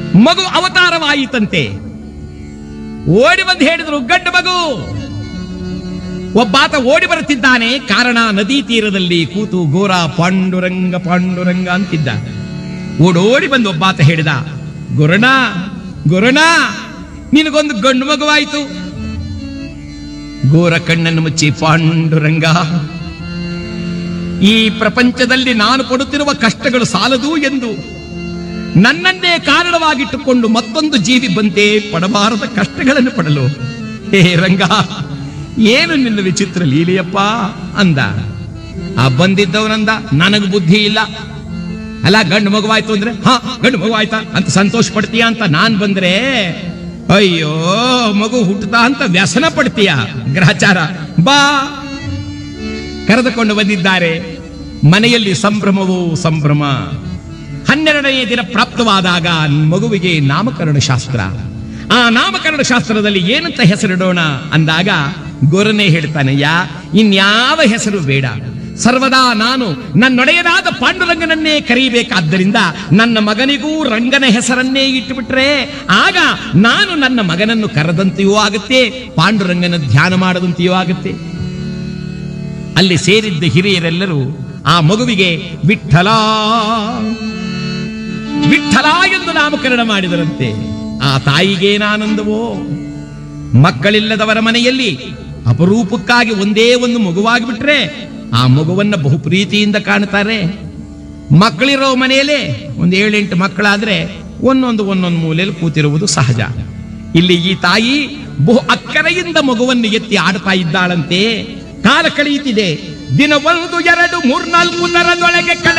ಮಗು ಅವತಾರವಾಯಿತಂತೆ ಓಡಿ ಬಂದು ಹೇಳಿದ್ರು ಗಂಡು ಮಗು ಒಬ್ಬಾತ ಓಡಿ ಬರುತ್ತಿದ್ದಾನೆ ಕಾರಣ ನದಿ ತೀರದಲ್ಲಿ ಕೂತು ಗೋರ ಪಾಂಡುರಂಗ ಪಾಂಡುರಂಗ ಅಂತಿದ್ದ ಓಡೋಡಿ ಬಂದು ಒಬ್ಬಾತ ಹೇಳಿದ ಗುರುಣ ಗುರುಣ ನಿನಗೊಂದು ಗಂಡು ಮಗುವಾಯಿತು ಗೋರ ಕಣ್ಣನ್ನು ಮುಚ್ಚಿ ಪಾಂಡುರಂಗ ಈ ಪ್ರಪಂಚದಲ್ಲಿ ನಾನು ಪಡುತ್ತಿರುವ ಕಷ್ಟಗಳು ಸಾಲದು ಎಂದು ನನ್ನನ್ನೇ ಕಾರಣವಾಗಿಟ್ಟುಕೊಂಡು ಮತ್ತೊಂದು ಜೀವಿ ಬಂತೆ ಪಡಬಾರದ ಕಷ್ಟಗಳನ್ನು ಪಡಲು ಹೇ ರಂಗ ಏನು ನಿನ್ನ ವಿಚಿತ್ರ ಲೀಲೆಯಪ್ಪ ಅಂದ ಆ ಬಂದಿದ್ದವನಂದ ನನಗೆ ಬುದ್ಧಿ ಇಲ್ಲ ಅಲ್ಲ ಗಂಡು ಮಗುವಾಯ್ತು ಅಂದ್ರೆ ಹಾ ಗಂಡು ಮಗುವಾಯ್ತಾ ಅಂತ ಸಂತೋಷ ಪಡ್ತೀಯ ಅಂತ ನಾನ್ ಬಂದ್ರೆ ಅಯ್ಯೋ ಮಗು ಹುಟ್ಟುತ್ತಾ ಅಂತ ವ್ಯಸನ ಪಡ್ತೀಯ ಗ್ರಹಚಾರ ಬಾ ಕರೆದುಕೊಂಡು ಬಂದಿದ್ದಾರೆ ಮನೆಯಲ್ಲಿ ಸಂಭ್ರಮವೂ ಸಂಭ್ರಮ ಹನ್ನೆರಡನೇ ದಿನ ಪ್ರಾಪ್ತವಾದಾಗ ಮಗುವಿಗೆ ನಾಮಕರಣ ಶಾಸ್ತ್ರ ಆ ನಾಮಕರಣ ಶಾಸ್ತ್ರದಲ್ಲಿ ಏನಂತ ಹೆಸರಿಡೋಣ ಅಂದಾಗ ಗೊರನೆ ಹೇಳ್ತಾನಯ್ಯ ಇನ್ಯಾವ ಹೆಸರು ಬೇಡ ಸರ್ವದಾ ನಾನು ನನ್ನೊಡೆಯನಾದ ಪಾಂಡುರಂಗನನ್ನೇ ಕರೀಬೇಕಾದ್ದರಿಂದ ನನ್ನ ಮಗನಿಗೂ ರಂಗನ ಹೆಸರನ್ನೇ ಇಟ್ಟುಬಿಟ್ರೆ ಆಗ ನಾನು ನನ್ನ ಮಗನನ್ನು ಕರೆದಂತೆಯೂ ಆಗುತ್ತೆ ಪಾಂಡುರಂಗನ ಧ್ಯಾನ ಮಾಡದಂತೆಯೂ ಆಗುತ್ತೆ ಅಲ್ಲಿ ಸೇರಿದ್ದ ಹಿರಿಯರೆಲ್ಲರೂ ಆ ಮಗುವಿಗೆ ವಿಠಲ ವಿಠಲ ಎಂದು ನಾಮಕರಣ ಮಾಡಿದರಂತೆ ಆ ತಾಯಿಗೇನಾನಂದವೋ ಮಕ್ಕಳಿಲ್ಲದವರ ಮನೆಯಲ್ಲಿ ಅಪರೂಪಕ್ಕಾಗಿ ಒಂದೇ ಒಂದು ಮಗುವಾಗಿ ಬಿಟ್ರೆ ಆ ಮಗುವನ್ನ ಬಹು ಪ್ರೀತಿಯಿಂದ ಕಾಣ್ತಾರೆ ಮಕ್ಕಳಿರೋ ಮನೆಯಲ್ಲೇ ಒಂದು ಏಳೆಂಟು ಮಕ್ಕಳಾದ್ರೆ ಒಂದೊಂದು ಒಂದೊಂದು ಮೂಲೆಯಲ್ಲಿ ಕೂತಿರುವುದು ಸಹಜ ಇಲ್ಲಿ ಈ ತಾಯಿ ಬಹು ಅಕ್ಕರೆಯಿಂದ ಮಗುವನ್ನು ಎತ್ತಿ ಆಡ್ತಾ ಇದ್ದಾಳಂತೆ ಕಾಲ ಕಳೆಯುತ್ತಿದೆ ದಿನ ಒಂದು ಎರಡು ಮೂರ್ನಾಲ್ಕು ದರದೊಳಗೆ ಕಳೆ